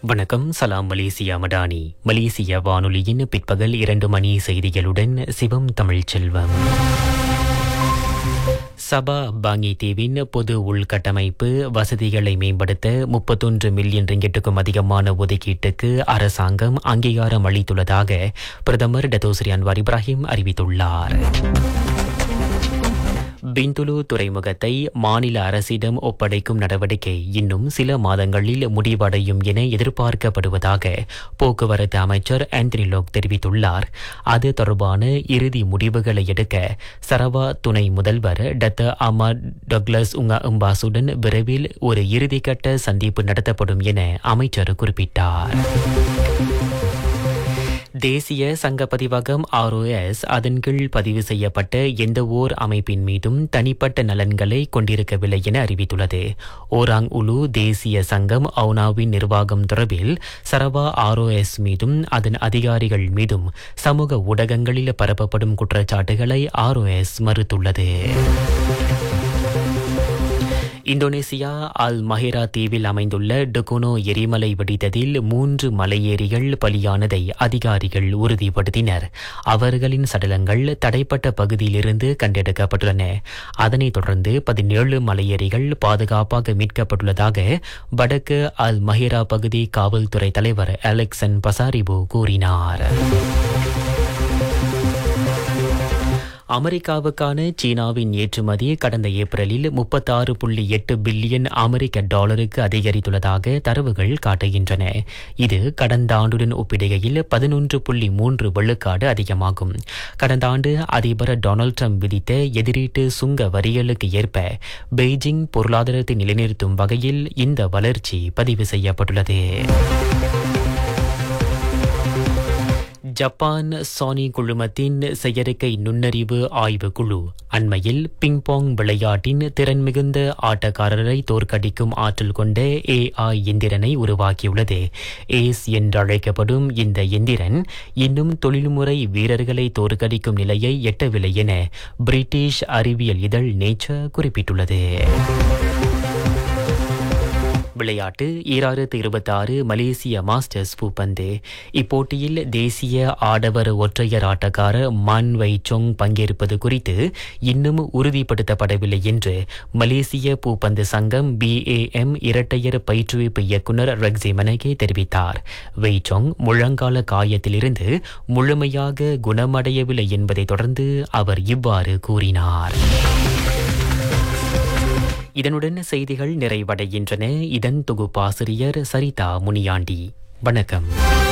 வணக்கம் சலாம் மலேசியா மடானி மலேசிய வானொலியின் பிற்பகல் இரண்டு மணி செய்திகளுடன் சிவம் தமிழ்ச் செல்வம் சபா பாங்கி தீவின் பொது உள்கட்டமைப்பு வசதிகளை மேம்படுத்த முப்பத்தொன்று மில்லியன் ரிங்கெட்டுக்கும் அதிகமான ஒதுக்கீட்டுக்கு அரசாங்கம் அங்கீகாரம் அளித்துள்ளதாக பிரதமர் டத்தோஸ்ரீ அன்வார் இப்ராஹிம் அறிவித்துள்ளார் பிந்துலு துறைமுகத்தை மாநில அரசிடம் ஒப்படைக்கும் நடவடிக்கை இன்னும் சில மாதங்களில் முடிவடையும் என எதிர்பார்க்கப்படுவதாக போக்குவரத்து அமைச்சர் ஆந்தனி லோக் தெரிவித்துள்ளார் அது தொடர்பான இறுதி முடிவுகளை எடுக்க சரவா துணை முதல்வர் டத்த அமர் டக்ளஸ் உங்கா உம்பாசுடன் விரைவில் ஒரு இறுதிக்கட்ட சந்திப்பு நடத்தப்படும் என அமைச்சர் குறிப்பிட்டார் தேசிய சங்க பதிவகம் ஆர்ஓஎஸ் அதன் கீழ் பதிவு செய்யப்பட்ட எந்த ஓர் அமைப்பின் மீதும் தனிப்பட்ட நலன்களை கொண்டிருக்கவில்லை என அறிவித்துள்ளது ஓராங் உலு தேசிய சங்கம் அவுனாவின் நிர்வாகம் தொடர்பில் சரவா ஆர்ஓஎஸ் மீதும் அதன் அதிகாரிகள் மீதும் சமூக ஊடகங்களில் பரப்பப்படும் குற்றச்சாட்டுகளை ஆர்ஓஎஸ் மறுத்துள்ளது இந்தோனேசியா அல் மஹிரா தீவில் அமைந்துள்ள டுகுனோ எரிமலை வெடித்ததில் மூன்று மலையேறிகள் பலியானதை அதிகாரிகள் உறுதிப்படுத்தினர் அவர்களின் சடலங்கள் தடைப்பட்ட பகுதியிலிருந்து கண்டெடுக்கப்பட்டுள்ளன அதனைத் தொடர்ந்து பதினேழு மலையேறிகள் பாதுகாப்பாக மீட்கப்பட்டுள்ளதாக வடக்கு அல் மஹிரா பகுதி காவல்துறை தலைவர் அலெக்சன் பசாரிபு கூறினார் அமெரிக்காவுக்கான சீனாவின் ஏற்றுமதி கடந்த ஏப்ரலில் முப்பத்தாறு புள்ளி எட்டு பில்லியன் அமெரிக்க டாலருக்கு அதிகரித்துள்ளதாக தரவுகள் காட்டுகின்றன இது கடந்த ஆண்டுடன் ஒப்பிடுகையில் பதினொன்று புள்ளி மூன்று வெள்ளுக்காடு அதிகமாகும் கடந்த ஆண்டு அதிபர் டொனால்ட் ட்ரம்ப் விதித்த எதிரீட்டு சுங்க வரிகளுக்கு ஏற்ப பெய்ஜிங் பொருளாதாரத்தை நிலைநிறுத்தும் வகையில் இந்த வளர்ச்சி பதிவு செய்யப்பட்டுள்ளது ஜப்பான் சானி குழுமத்தின் செயற்கை நுண்ணறிவு ஆய்வு குழு அண்மையில் பிங்பாங் விளையாட்டின் திறன் மிகுந்த ஆட்டக்காரரை தோற்கடிக்கும் ஆற்றல் கொண்ட ஏஐ எந்திரனை உருவாக்கியுள்ளது ஏஸ் என்றழைக்கப்படும் இந்த எந்திரன் இன்னும் தொழில்முறை வீரர்களை தோற்கடிக்கும் நிலையை எட்டவில்லை என பிரிட்டிஷ் அறிவியல் இதழ் நேச்சர் குறிப்பிட்டுள்ளது விளையாட்டு ஈராயிரத்து இருபத்தி ஆறு மலேசிய மாஸ்டர்ஸ் பூப்பந்து இப்போட்டியில் தேசிய ஆடவர் ஒற்றையர் ஆட்டக்காரர் மான் வை சொங் பங்கேற்பது குறித்து இன்னும் உறுதிப்படுத்தப்படவில்லை என்று மலேசிய பூப்பந்து சங்கம் பிஏஎம் இரட்டையர் பயிற்றுவிப்பு இயக்குநர் ரெக்ஸி மனகே தெரிவித்தார் வெய்சொங் முழங்கால காயத்திலிருந்து முழுமையாக குணமடையவில்லை என்பதை தொடர்ந்து அவர் இவ்வாறு கூறினார் இதனுடன் செய்திகள் நிறைவடைகின்றன இதன் தொகுப்பாசிரியர் சரிதா முனியாண்டி வணக்கம்